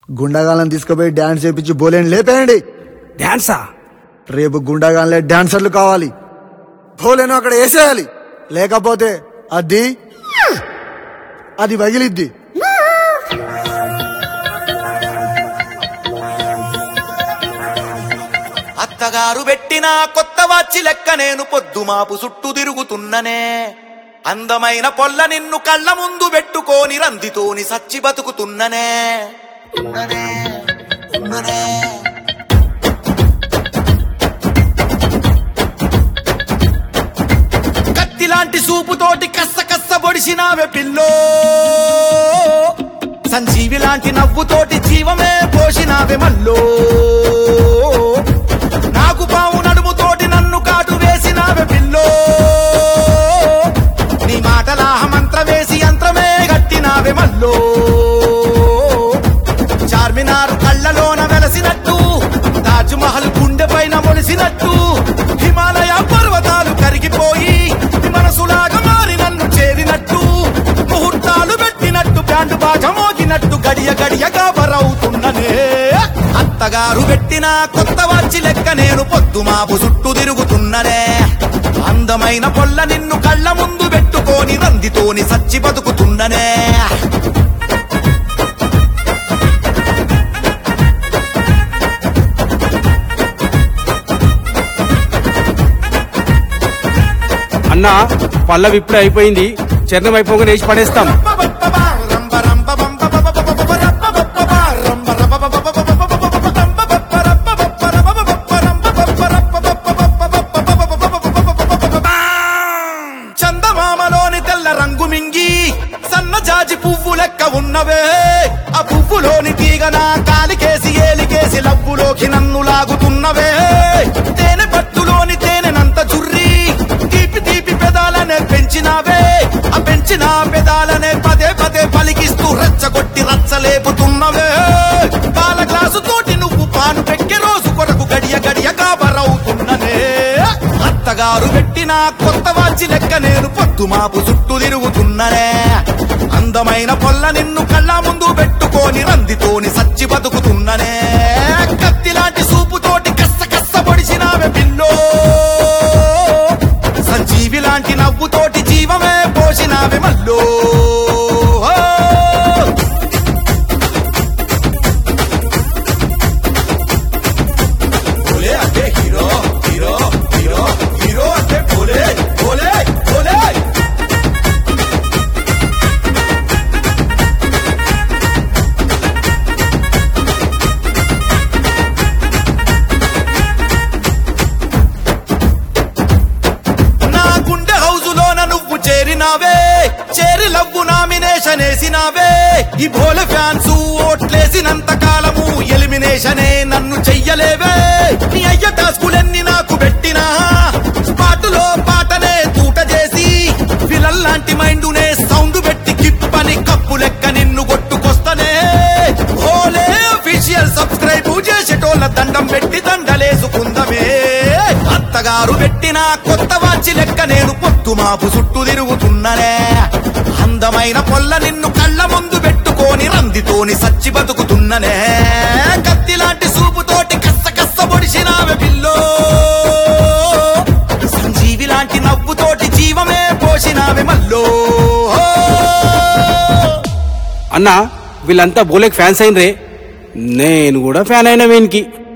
గుండాగాలను తీసుకుపోయి డాన్స్ చేపించి బోలేని లేపేయండి డాన్సా రేపు గుండాగాలే డాన్సర్లు కావాలి బోలేను అక్కడ వేసేయాలి లేకపోతే అది అది పగిలిద్ది అత్తగారు పెట్టిన కొత్త వాచి లెక్క నేను పొద్దుమాపు చుట్టూ తిరుగుతున్ననే అందమైన పొల్ల నిన్ను కళ్ళ ముందు పెట్టుకోని రందితోని సచ్చి బతుకుతున్ననే ఉన్ననే, ఉన్ననే. కత్తిలాంటి సూపుతోటి కస్స కస్స పొడిసినావే పిల్లో సంజీవి లాంటి నవ్వుతోటి జీవమే పోసినావే మల్లో నాకు పావు నడుముతోటి నన్ను కాటు వేసినావే పిల్లో నీ మాటల మంత్ర వేసి యంత్రమే గట్టినావే మల్లో చార్మినార్ కళ్ళలోన వెలసినట్టు తాజ్ మహల్ గుండె పైన మొలిసినట్టు హిమాలయ పర్వతాలు కరిగిపోయి మనసులాగా మారి నన్ను చేరినట్టు ముహూర్తాలు పెట్టినట్టు బ్యాండ్ బాగా మోగినట్టు గడియ గడియగా బరవుతున్ననే అత్తగారు పెట్టిన కొత్త వాచి లెక్క నేను పొద్దుమాపు చుట్టూ తిరుగుతున్ననే అందమైన పొల్ల నిన్ను కళ్ళ ముందు పెట్టుకొని రందితోని సచ్చి బతుకుతున్ననే అన్నా పల్లవి ఇప్పుడే అయిపోయింది చరణం అయిపోగానే వేసి పడేస్తాం చందమామలోని తెల్ల రంగు మింగి సన్న జాజి పువ్వు లెక్క ఉన్నవే ఆ పువ్వులోని తీగ నా కాలికేసి ఏలికేసి లవ్వులోకి నన్ను లాగుతున్నవే తేనె పట్టులోని తేనెనంత చుర్రి తీపి తీపి పెదాలనే పెంచినావే ఆ పెంచిన పెదాలనే పదే పదే పలికిస్తూ రెచ్చగొట్టి రచ్చలేపుతున్నవే పాల గ్లాసు తోటి నువ్వు పాను పెక్కె రోజు కొరకు గడియ గడియ కాబరవుతున్ననే అత్తగారు పెట్టిన కొత్త వాచి లెక్క నేను పొద్దుమాపు చుట్టూ తిరుగుతున్ననే అందమైన పొల్ల నిన్ను కళ్ళ ముందు పెట్టుకొని రందితోని సచ్చి బతుకుతున్ననే కత్తిలాంటి సూపుతోటి కస్స కస్స పొడిచినావే పిల్లో సంజీవి లాంటి నవ్వుతోటి జీవమే పోసినావే మల్లో బోలే అంటే హీరో హీరో హీరో హీరో అంటే బోలే బోలే బోలే నా గుండె హౌజులోన నువ్వు చేరినావే చేరి లవ్వు నామినేషన్ వేసినావే ఈ బోలె ఫ్యాన్స్ ఓట్లేసినంత కాలము ఎలిమినేషనే నన్ను చెయ్యలేవే నీ అయ్య టాస్కులెన్ని నాకు పెట్టినా స్పాటులో పాటనే తూట చేసి ఫిలల్ లాంటి మైండునే సౌండ్ పెట్టి కిప్పని కప్పు లెక్క నిన్ను కొట్టుకొస్తనే ఓలే అఫీషియల్ సబ్స్క్రైబ్ చేసేటోళ్ళ దండం పెట్టి దండలేసుకుందమే అత్తగారు పెట్టిన కొత్త వాచి లెక్క నేను పొత్తు మాపు చుట్టూ తిరుగుతున్ననే అందమైన పొల్ల నిన్ను కళ్ళ ముందు పెట్టుకొని రందితోని సచ్చి బతుకుతున్ననే కత్తిలాంటి సూపుతోటి కస్స కస్స పొడిచినావే పిల్లో సంజీవి లాంటి నవ్వుతోటి జీవమే పోసినావే మల్లో అన్నా వీళ్ళంతా బోలేక్ ఫ్యాన్స్ అయినరే నేను కూడా ఫ్యాన్ అయినా వీనికి